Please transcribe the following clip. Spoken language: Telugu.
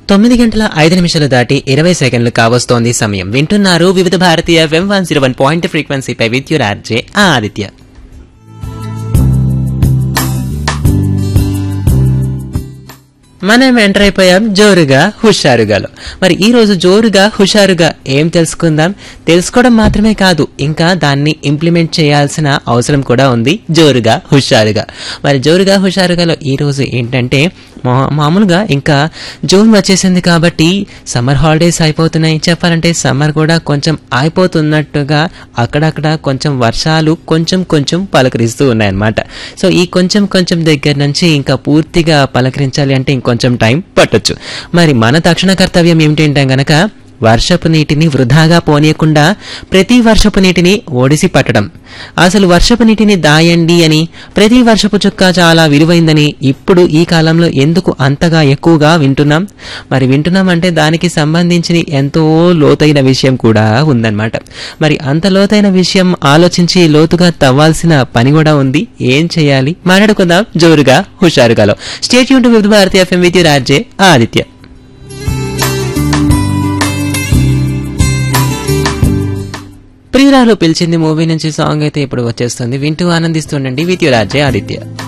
తొమ్మిది గంటల ఐదు నిమిషాలు దాటి ఇరవై సెకండ్లు కావస్తోంది సమయం వింటున్నారు Vividh Bharatiya FM one zero one point ఫ్రీక్వెన్సీపై విద్యుత్ ఆర్జే ఆదిత్య మనం ఎంటర్ అయిపోయాం జోరుగా హుషారుగాలో మరి ఈ రోజు జోరుగా హుషారుగా ఏం తెలుసుకుందాం తెలుసుకోవడం మాత్రమే కాదు ఇంకా దాన్ని ఇంప్లిమెంట్ చేయాల్సిన అవసరం కూడా ఉంది జోరుగా హుషారుగా మరి జోరుగా హుషారుగాలో ఈ రోజు ఏంటంటే మా- మామూలుగా ఇంకా జూన్ వచ్చేసింది కాబట్టి సమ్మర్ హాలిడేస్ అయిపోతున్నాయి చెప్పాలంటే సమ్మర్ కూడా కొంచెం అయిపోతున్నట్టుగా అక్కడక్కడ కొంచెం వర్షాలు కొంచెం కొంచెం పలకరిస్తూ ఉన్నాయన్నమాట సో ఈ కొంచెం కొంచెం దగ్గర నుంచి ఇంకా పూర్తిగా పలకరించాలి అంటే ఇంకొంచెం టైం పట్టొచ్చు మరి మన తక్షణ కర్తవ్యం ఏమిటంటే గనక వర్షపు నీటిని వృధాగా పోనీయకుండా ప్రతి వర్షపు నీటిని ఓడిసి పట్టడం అసలు వర్షపు నీటిని దాయండి అని ప్రతి వర్షపు చుక్క చాలా విలువైందని ఇప్పుడు ఈ కాలంలో ఎందుకు అంతగా ఎక్కువగా వింటున్నాం మరి వింటున్నాం అంటే దానికి సంబంధించిన ఎంతో లోతైన విషయం కూడా ఉందన్నమాట మరి అంత లోతైన విషయం ఆలోచించి లోతుగా తవ్వాల్సిన పని కూడా ఉంది ఏం చేయాలి మాట్లాడుకుందాం జోరుగా హుషారుగాలో స్టేట్ యూన్ వివిధ భారతి ఎఫ్ఎం విత్ రాజ్యే ఆదిత్య ప్రియురాలు పిలిచింది మూవీ నుంచి సాంగ్ అయితే ఇప్పుడు వచ్చేస్తుంది వింటూ ఆనందిస్తుండండి విత్ రాజ్యే ఆదిత్య